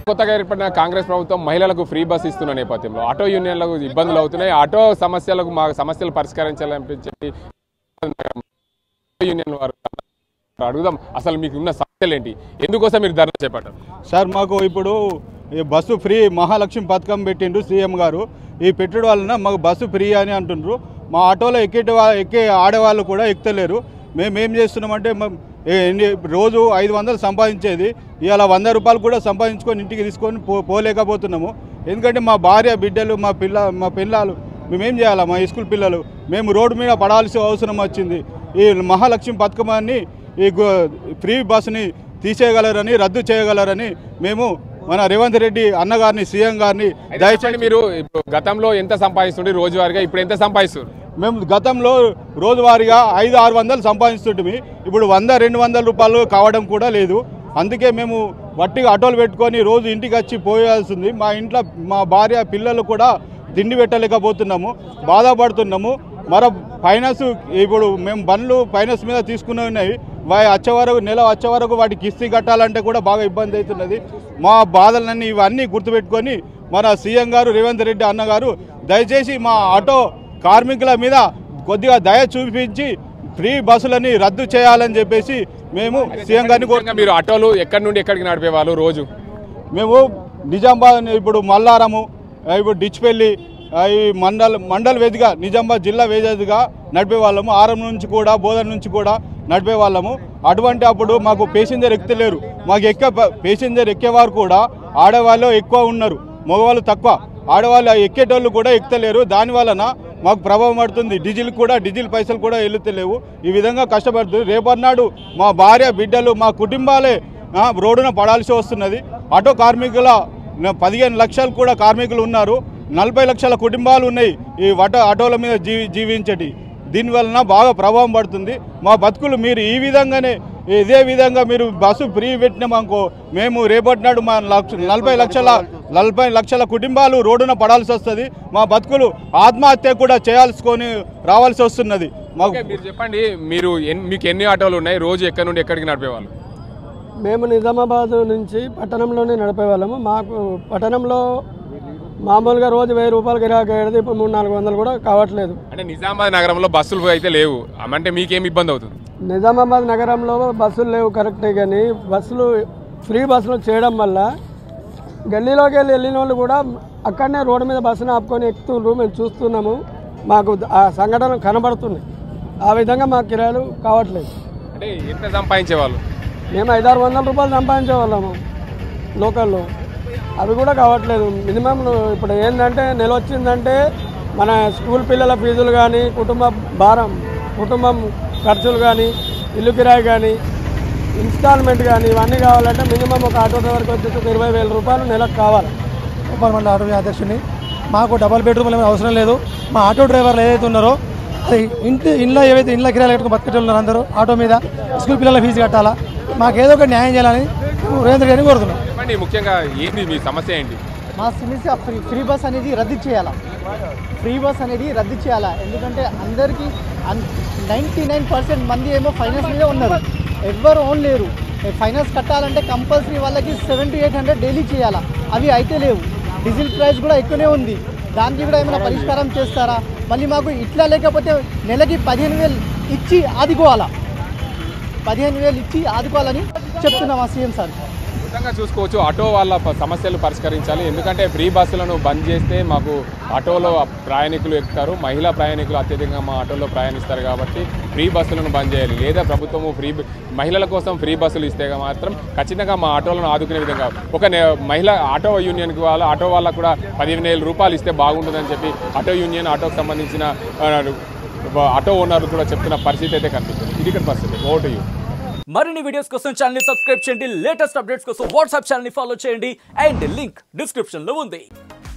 కొత్తగా ఏర్పడిన కాంగ్రెస్ ప్రభుత్వం మహిళలకు ఫ్రీ బస్ ఇస్తున్న నేపథ్యంలో ఆటో యూనియన్లకు ఇబ్బందులు అవుతున్నాయి ఆటో సమస్యలకు మా సమస్యలు పరిష్కరించాలని చెప్పి ఆటో యూనియన్ వారు అడుగుదాం అసలు మీకు ఉన్న సమస్యలు ఏంటి ఎందుకోసం మీరు ధర్నా చేపట్టారు సార్ మాకు ఇప్పుడు ఈ బస్సు ఫ్రీ మహాలక్ష్మి పథకం పెట్టిండ్రు సీఎం గారు ఈ పెట్టుడు వలన మాకు బస్సు ఫ్రీ అని అంటుండ్రు మా ఆటోలో ఎక్కేటి వా ఎక్కే ఆడవాళ్ళు కూడా ఎక్కుతలేరు మేము ఏం చేస్తున్నామంటే మ- ఏ- ఎన్ని- రోజు ఐదు వందలు సంపాదించేది ఇవాళ వంద రూపాయలు కూడా సంపాదించుకొని ఇంటికి తీసుకొని పో పోలేకపోతున్నాము ఎందుకంటే మా భార్య బిడ్డలు మా పిల్ల మా పిల్లలు మేమేం చేయాలా మా స్కూల్ పిల్లలు మేము రోడ్డు మీద పడాల్సిన అవసరం వచ్చింది ఈ మహాలక్ష్మి పథకమాన్ని ఈ గు- ఫ్రీ బస్సుని తీసేయగలరని రద్దు చేయగలరని మేము మన రేవంత్ రెడ్డి అన్నగారిని సీఎం గారిని దయచేసి దయచేసి మీరు ఇప్పుడు గతంలో ఎంత సంపాదిస్తుండే రోజువారీగా ఇప్పుడు ఎంత సంపాదిస్తారు మేము గతంలో రోజువారీగా ఐదు ఆరు వందలు సంపాదిస్తుంటిమి ఇప్పుడు వంద రెండు వందల రూపాయలు కావడం కూడా లేదు అందుకే మేము వట్టిగా ఆటోలు పెట్టుకొని రోజు ఇంటికి వచ్చి పోయాల్సింది మా ఇంట్లో మా భార్య పిల్లలు కూడా తిండి పెట్టలేకపోతున్నాము బాధపడుతున్నాము మరో ఫైనాన్స్ ఇప్పుడు మేము బండ్లు ఫైనాన్స్ మీద తీసుకునే ఉన్నాయి వా వచ్చే వరకు నెల వచ్చే వరకు వాటి కిస్తీ కట్టాలంటే కూడా బాగా ఇబ్బంది అవుతున్నది మా బాధలన్నీ ఇవన్నీ గుర్తుపెట్టుకొని మన సీఎం గారు రేవంత్ రెడ్డి అన్నగారు దయచేసి మా ఆటో కార్మికుల మీద కొద్దిగా దయ చూపించి ఫ్రీ బస్సులని రద్దు చేయాలని చెప్పేసి మేము సీఎం గారిని కోరు ముఖ్యంగా మీరు ఆటోలు ఎక్కడి నుండి ఎక్కడికి నడిపే వాళ్ళు రోజు మేము నిజామాబాద్ ఇప్పుడు మల్లారము ఆ, ఇప్పుడు డిచ్పెల్లి ఆ, ఈ మండల్ మండల్ వేదిగా నిజామాబాద్ జిల్లా వేదిగా నడిపే వాళ్ళము ఆరం నుంచి కూడా బోధన నుంచి కూడా నడిపే వాళ్ళము అటువంటి అప్పుడు మాకు పేసింజర్ ఎక్కలేరు మాకు ఎక్కే పేసింజర్ ఎక్కేవారు కూడా ఆడవాళ్ళు ఎక్కువ ఉన్నారు మగవాళ్ళు తక్కువ ఆడవాళ్ళు ఎక్కేటోళ్ళు కూడా ఎక్కుతలేరు దాని వలన మాకు ప్రభావం పడుతుంది డీజిల్ కూడా డీజిల్ పైసలు కూడా వెళ్తలేవు ఈ విధంగా కష్టపడుతుంది రేపన్నాడు మా భార్య బిడ్డలు మా కుటుంబాలే ఆ, రోడ్డున పడాల్సి వస్తున్నది ఆటో కార్మికుల న- పదిహేను లక్షలు కూడా కార్మికులు ఉన్నారు నలభై లక్షల కుటుంబాలు ఉన్నాయి ఈ వట ఆటోల మీద జీవి జీవించటి దీనివలన బాగా ప్రభావం పడుతుంది మా బతుకులు మీరు ఈ విధంగానే ఇదే విధంగా మీరు బస్సు ఫ్రీ పెట్టినామనుకో మేము రేపటి నాడు మా లక్ష నలభై లక్షల నలభై లక్షల కుటుంబాలు రోడ్డున పడాల్సి వస్తుంది మా బతుకులు ఆత్మహత్య కూడా చేయాల్సుకొని రావాల్సి వస్తున్నది మాకు ఓకే, మీరు చెప్పండి మీరు ఎన్- మీకు ఎన్ని ఆటోలు ఉన్నాయి రోజు ఎక్కడి నుండి ఎక్కడికి నడిపే వాళ్ళు మేము నిజామాబాద్ నుంచి పట్టణంలోనే నడిపేవాళ్ళము మాకు పట్టణంలో మామూలుగా రోజు వెయ్యి రూపాయలు గిరాకీ అయ్యేది ఇప్పుడు మూడు నాలుగు వందలు కూడా కావట్లేదు అంటే నిజామాబాద్ నగరంలో బస్సులు అయితే లేవు అంటే మీకేం ఇబ్బంది అవుతుంది నిజామాబాద్ నగరంలో బస్సులు లేవు కరెక్టే కానీ బస్సులు ఫ్రీ బస్సులు చేయడం వల్ల గల్లీలోకి వెళ్ళి వెళ్ళిన వాళ్ళు కూడా అక్కడనే రోడ్డు మీద బస్సును ఆపుకొని ఎక్కుతుండ్రు మేము చూస్తున్నాము మాకు ఆ సంఘటన కనబడుతుంది ఆ విధంగా మాకు కిరాయిలు కావట్లేదు అంటే ఎంత సంపాదించే వాళ్ళు మేము ఐదారు వందల రూపాయలు సంపాదించే వాళ్ళము లోకల్లో అవి కూడా కావట్లేదు మినిమం ఇప్పుడు ఏంటంటే నెల వచ్చిందంటే మన స్కూల్ పిల్లల ఫీజులు కానీ కుటుంబ భారం కుటుంబం ఖర్చులు కానీ ఇల్లు కిరాయి కానీ ఇన్స్టాల్మెంట్ కానీ ఇవన్నీ కావాలంటే మినిమం ఒక ఆటో డ్రైవర్కి వచ్చేసి ఒక ఇరవై వేల రూపాయలు నెలకు కావాలి సూపర్ మండల ఆటో అధ్యక్షుడిని మాకు డబల్ బెడ్రూమ్ ఏమైనా అవసరం లేదు మా ఆటో డ్రైవర్లు ఏదైతే ఉన్నారో అది ఇంటి ఇంట్లో ఏవైతే ఇంట్లో కిరాయిలు కట్టుకుని బతికేటోళ్ళు ఉన్నారు అందరూ ఆటో మీద స్కూల్ పిల్లల ఫీజు కట్టాలా మాకు ఏదో ఒక న్యాయం చేయాలని రేవంత్ రెడ్డి గారిని కోరుతున్నాం చెప్పండి ముఖ్యంగా ఏంటి మీ సమస్య ఏంటి మా సమస్య ఫ్రీ ఫ్రీ బస్ అనేది రద్దు చేయాలా ఫ్రీ బస్ అనేది రద్దు చేయాలా ఎందుకంటే అందరికీ నైంటీ నైన్ పర్సెంట్ మంది ఏమో ఫైనాన్స్ మీదే ఉన్నారు ఎవ్వరు ఓన్ లేరు ఏ ఫైనాన్స్ కట్టాలంటే కంపల్సరీ వాళ్ళకి seven to eight hundred daily చేయాలా అవి అయితే లేవు డీజిల్ ప్రైస్ కూడా ఎక్కువనే ఉంది దానికి కూడా ఏమైనా పరిష్కారం చేస్తారా మళ్ళీ మాకు ఇట్లా లేకపోతే నెలకి పదిహేను వేలు ఇచ్చి ఆదుకోవాలా పదిహేను వేలు ఇచ్చి ఆదుకోవాలని చెప్తున్నాం ఆ సీఎం సార్ మొత్తంగా చూసుకోవచ్చు ఆటో వాళ్ళ ప- సమస్యలు పరిష్కరించాలి ఎందుకంటే ఫ్రీ బస్సులను బంద్ చేస్తే మాకు ఆటోలో ప్రయాణికులు ఎక్కుతారు మహిళా ప్రయాణికులు అత్యధికంగా మా ఆటోలో ప్రయాణిస్తారు కాబట్టి ఫ్రీ బస్సులను బంద్ చేయాలి లేదా ప్రభుత్వము ఫ్రీ బ- మహిళల కోసం ఫ్రీ బస్సులు ఇస్తే మాత్రం ఖచ్చితంగా మా ఆటోలను ఆదుకునే విధంగా ఒక నే- మహిళా ఆటో యూనియన్కి వాళ్ళ ఆటో వాళ్ళకు కూడా పదిహేను వేల రూపాయలు ఇస్తే బాగుంటుందని చెప్పి ఆటో యూనియన్ ఆటోకి సంబంధించిన ఆ, ఆటో ఓనర్లు కూడా చెప్తున్న పరిస్థితి అయితే కనిపిస్తుంది ఇది ఇక్కడ పరిస్థితి ఓటు యూ మరిన్ని వీడియోస్ కోసం ఛానల్ ని సబ్స్క్రైబ్ చేయండి లేటెస్ట్ అప్డేట్స్ కోసం వాట్సాప్ ఛానల్ ని ఫాలో చేయండి అండ్ లింక్ డిస్క్రిప్షన్ లో ఉంది